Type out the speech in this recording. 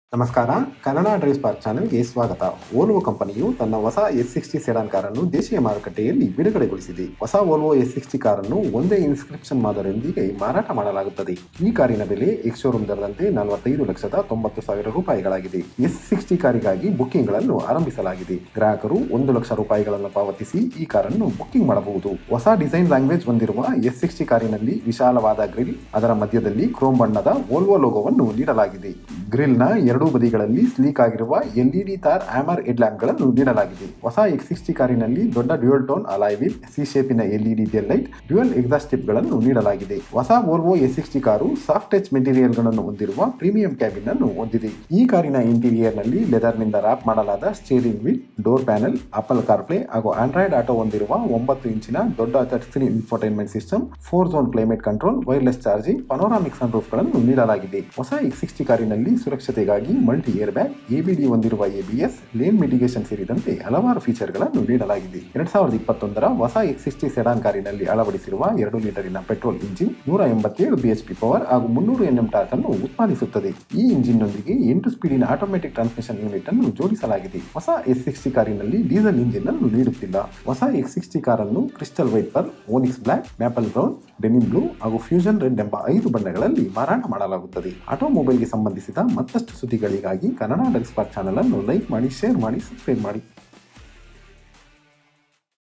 ನಮಸ್ಕಾರ Kannada drive park ಚಾನೆಲ್ಗೆ ಸ್ವಾಗತ ಓಲ್ವೋ ಕಂಪನಿಯು ತನ್ನ ಹೊಸ ಎಸ್ ಸಿಕ್ಸ್ಟಿ ಸೆಡಾನ್ ಕಾರನ್ನು ದೇಶೀಯ ಮಾರುಕಟ್ಟೆಯಲ್ಲಿ ಬಿಡುಗಡೆಗೊಳಿಸಿದೆ ಹೊಸ ಓಲ್ವೋ ಎಸ್ ಸಿಕ್ಸ್ಟಿ ಕಾರನ್ನು ಒಂದೇ ಇನ್ಸ್ಕ್ರಿಪ್ಷನ್ ಮಾದರಿಯೊಂದಿಗೆ ಮಾರಾಟ ಮಾಡಲಾಗುತ್ತದೆ ಈ ಕಾರಿನ ಬೆಲೆ ಎಕ್ಸ್ ಶೋರೂಮ್ ದರದಂತೆ ನಲವತ್ತೈದು ಲಕ್ಷದ ತೊಂಬತ್ತು ಸಾವಿರ ರೂಪಾಯಿಗಳಾಗಿದೆ ಎಸ್ ಸಿಕ್ಸ್ಟಿ ಕಾರಿಗಾಗಿ ಬುಕ್ಕಿಂಗ್ಗಳನ್ನು ಆರಂಭಿಸಲಾಗಿದೆ ಗ್ರಾಹಕರು ಒಂದು ಲಕ್ಷ ರೂಪಾಯಿಗಳನ್ನು ಪಾವತಿಸಿ ಈ ಕಾರನ್ನು ಬುಕ್ಕಿಂಗ್ ಮಾಡಬಹುದು ಹೊಸ ಡಿಸೈನ್ ಲ್ಯಾಂಗ್ವೇಜ್ ಹೊಂದಿರುವ ಎಸ್ ಸಿಕ್ಸ್ಟಿ ಕಾರಿನಲ್ಲಿ ವಿಶಾಲವಾದ ಗ್ರಿಲ್ ಅದರ ಮಧ್ಯದಲ್ಲಿ ಕ್ರೋಮ್ ಬಣ್ಣದ ಓಲ್ವೋ ಲೋಗೋವನ್ನು ನೀಡಲಾಗಿದೆ ಗ್ರಿಲ್ನ ಎರಡೂ ಬದಿಗಳಲ್ಲಿ ಸ್ಲೀಕ್ ಆಗಿರುವ ಎಲ್ಇಡಿ ತಾರ್ ಆಮರ್ ಹೆಡ್ ಲ್ಯಾಂಪ್ಗಳನ್ನು ನೀಡಲಾಗಿದೆ ಹೊಸ ಎಕ್ಸ್ ಸಿಕ್ಸ್ಟಿ ಕಾರಿನಲ್ಲಿ ದೊಡ್ಡ dual tone alloy wheel C ಶೇಪಿನ LED tail light dual exhaust ಗಳನ್ನು ನೀಡಲಾಗಿದೆ ಹೊಸ ವೋಲ್ವೋ ಎಸ್ ಸಿಕ್ಸ್ಟಿ ಕಾರು ಸಾಫ್ಟ್ ಟಚ್ ಮೆಟೀರಿಯಲ್ ಗಳನ್ನು ಹೊಂದಿರುವ ಪ್ರೀಮಿಯಂ ಕ್ಯಾಬಿನ್ ಅನ್ನು ಹೊಂದಿದೆ ಈ ಕಾರಿನ ಇಂಟೀರಿಯರ್ ನಲ್ಲಿ ಲೆದರ್ ನಿಂದ ರ್ಯಾಪ್ ಮಾಡಲಾದ steering wheel door panel Apple CarPlay ಹಾಗೂ ಆಂಡ್ರಾಯ್ಡ್ ಆಟೋ ಹೊಂದಿರುವ ಒಂಬತ್ತು ಇಂಚಿನ ದೊಡ್ಡ touch screen infotainment system four zone climate control wireless charging panoramic sun ಗಳನ್ನು ನೀಡಲಾಗಿದೆ ಹೊಸ ಎಕ್ಸ್ ಸಿಕ್ಸ್ಟಿ ಕಾರಿನಲ್ಲಿ ಸುರಕ್ಷತೆಗಾಗಿ ಮಲ್ಟಿ ಏರ್ ಬ್ಯಾಗ್ ಎಬಿಡಿ ಹೊಂದಿರುವ ಎಬಿಎಸ್ ಲೇನ್ ಮಿಟಿಗೇಷನ್ ಸೇರಿದಂತೆ ಹಲವಾರು ಫೀಚರ್ಗಳನ್ನು ನೀಡಲಾಗಿದೆ ಎರಡ್ ಸಾವಿರದ ಇಪ್ಪತ್ತೊಂದರ ಹೊಸ ಎಕ್ಸ್ ಸಿಕ್ಸ್ಟಿ ಸೆಡಾನ್ ಕಾರಿನಲ್ಲಿ ಅಳವಡಿಸಿರುವ ಎರಡು ಲೀಟರಿನ ಪೆಟ್ರೋಲ್ ಇಂಜಿನ್ ನೂರ ಎಂಬತ್ತೇಳು ಬಿಎಚ್ಪಿ ಪವರ್ ಹಾಗೂ ಮುನ್ನೂರು ಎನ್ಎಂ ಟಾರ್ಕ್ ಅನ್ನು ಉತ್ಪಾದಿಸುತ್ತದೆ ಈ ಇಂಜಿನ್ ನೊಂದಿಗೆ ಎಂಟು ಸ್ಪೀಡಿನ ಆಟೋಮೆಟಿಕ್ ಟ್ರಾನ್ಸ್ಮಿಷನ್ ಯೂನಿಟ್ ಅನ್ನು ಜೋಡಿಸಲಾಗಿದೆ ಹೊಸ ಎಸ್ ಸಿಕ್ಸ್ಟಿ ಕಾರಿನಲ್ಲಿ ಡೀಸೆಲ್ ಇಂಜಿನ್ ಅನ್ನು ನೀಡುತ್ತಿಲ್ಲ ಹೊಸ ಎಕ್ಸ್ ಸಿಕ್ಸ್ಟಿ ಕಾರನ್ನು crystal white pearl onyx black maple brown denim blue ಹಾಗೂ ಫ್ಯೂಷನ್ ರೆಡ್ ಎಂಬ ಐದು ಬಣ್ಣಗಳಲ್ಲಿ ಮಾರಾಟ ಮಾಡಲಾಗುತ್ತದೆ ಆಟೋಮೊಬೈಲ್ಗೆ ಸಂಬಂಧಿಸಿದ ಮತ್ತಷ್ಟು ಸುದ್ದಿಗಳಿಗಾಗಿ ಕನ್ನಡ ಡೆಕ್ಸ್ಪಾರ್ಕ್ ಚಾನಲ್ ಅನ್ನು ಲೈಕ್ ಮಾಡಿ ಶೇರ್ ಮಾಡಿ ಸಬ್ಸ್ಕ್ರೈಬ್ ಮಾಡಿ